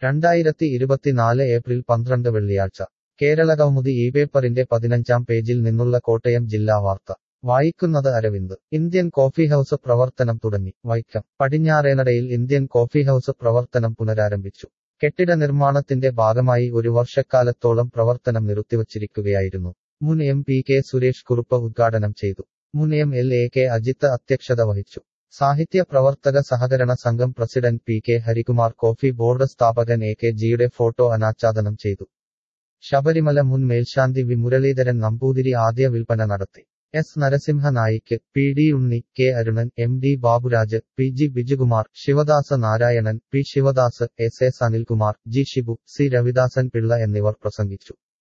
രണ്ടായിരത്തി ഇരുപത്തിനാല് ഏപ്രിൽ പന്ത്രണ്ട് വെള്ളിയാഴ്ച കേരളകൗമുദി ഈ പേപ്പറിന്റെ പതിനഞ്ചാം പേജിൽ നിന്നുള്ള കോട്ടയം ജില്ലാ വാർത്ത വായിക്കുന്നത് അരവിന്ദ് ഇന്ത്യൻ കോഫി ഹൌസ് പ്രവർത്തനം തുടങ്ങി വൈക്കം പടിഞ്ഞാറേനടയിൽ ഇന്ത്യൻ കോഫി ഹൌസ് പ്രവർത്തനം പുനരാരംഭിച്ചു കെട്ടിട നിർമ്മാണത്തിന്റെ ഭാഗമായി ഒരു വർഷക്കാലത്തോളം പ്രവർത്തനം നിർത്തിവച്ചിരിക്കുകയായിരുന്നു മുൻ M P K Suresh Kurup ഉദ്ഘാടനം ചെയ്തു മുൻ M L A K Ajith അധ്യക്ഷത വഹിച്ചു സാഹിത്യ പ്രവർത്തക സഹകരണ സംഘം president P K Harikumar coffee board സ്ഥാപകൻ എ കെ ജിയുടെ ഫോട്ടോ അനാച്ഛാദനം ചെയ്തു ശബരിമല മുൻ മേൽശാന്തി വി മുരളീധരൻ നമ്പൂതിരി ആദ്യ വിൽപ്പന നടത്തി S Narasimha Naik P D Unni K Arunan M D Baburaj P G Bijukumar Sivadasa Narayanan P Sivadas S S Anilkumar G Shibu C Ravidasan Pillai എന്നിവർ പ്രസംഗിച്ചു